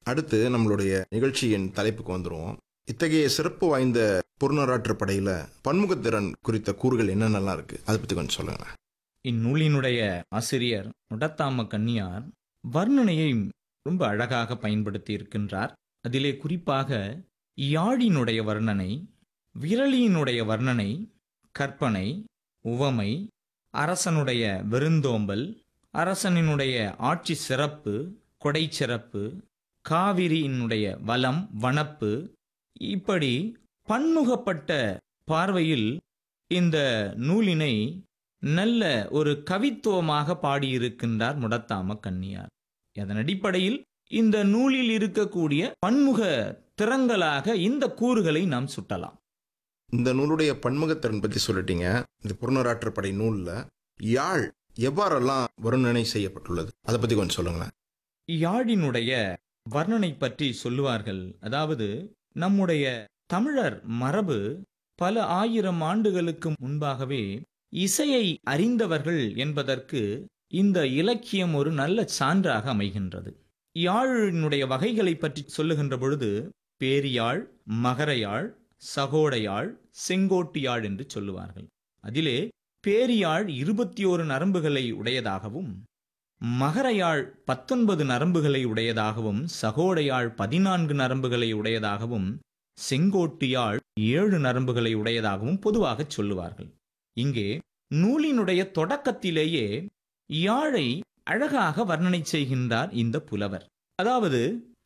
அடுத்து நம்மளுடைய நிகழ்ச்சியின் தலைப்புக்கு வந்துருவோம் இத்தகைய சிறப்பு வாய்ந்த புறநராற்று படையில பன்முகத்திறன் குறித்த கூறுகள் என்னென்னலாம் இருக்கு அதை பத்தி கொஞ்சம் சொல்லுங்க இந்நூலினுடைய ஆசிரியர் முடத்தாம கன்னியார் வர்ணனையை ரொம்ப அழகாக பயன்படுத்தி இருக்கின்றார் அதிலே குறிப்பாக யாழினுடைய வர்ணனை விரலியினுடைய வர்ணனை கற்பனை உவமை அரசனுடைய விருந்தோம்பல் அரசனினுடைய ஆட்சி சிறப்பு கொடை சிறப்பு காவிரியினுடைய வளம் வனப்பு இப்படி பன்முகப்பட்ட பார்வையில் இந்த நூலினை நல்ல ஒரு கவித்துவமாக பாடியிருக்கின்றார் முடத்தாம கன்னியார் அதன் அடிப்படையில் இந்த நூலில் இருக்கக்கூடிய பன்முக திறங்களாக இந்த கூறுகளை நாம் சுட்டலாம் இந்த நூலுடைய பன்முகத்திறன் பத்தி சொல்லிட்டீங்க இந்த புறநராற்று படை நூல்ல யாழ் எவ்வாறெல்லாம் வர்ணனை செய்யப்பட்டுள்ளது அதை பத்தி கொஞ்சம் சொல்லுங்களேன் யாழினுடைய வர்ணனை பற்றி சொல்லுவார்கள் அதாவது நம்முடைய தமிழர் மரபு பல ஆயிரம் ஆண்டுகளுக்கு முன்பாகவே இசையை அறிந்தவர்கள் என்பதற்கு இந்த இலக்கியம் ஒரு நல்ல சான்றாக அமைகின்றது யாழினுடைய வகைகளை பற்றி சொல்லுகின்ற பொழுது பேரியாழ் மகரயாழ் சகோடையாழ் செங்கோட்டியாழ் என்று சொல்லுவார்கள் அதிலே பேரியாழ் இருபத்தி ஓரு நரம்புகளை உடையதாகவும் மகரயாழ் பத்தொன்பது நரம்புகளை உடையதாகவும் சகோடையாழ் பதினான்கு நரம்புகளை உடையதாகவும் செங்கோட்டியாழ் ஏழு நரம்புகளை உடையதாகவும் பொதுவாக சொல்லுவார்கள் இங்கே நூலினுடைய தொடக்கத்திலேயே யாழை அழகாக வர்ணனை செய்கின்றார் இந்த புலவர் அதாவது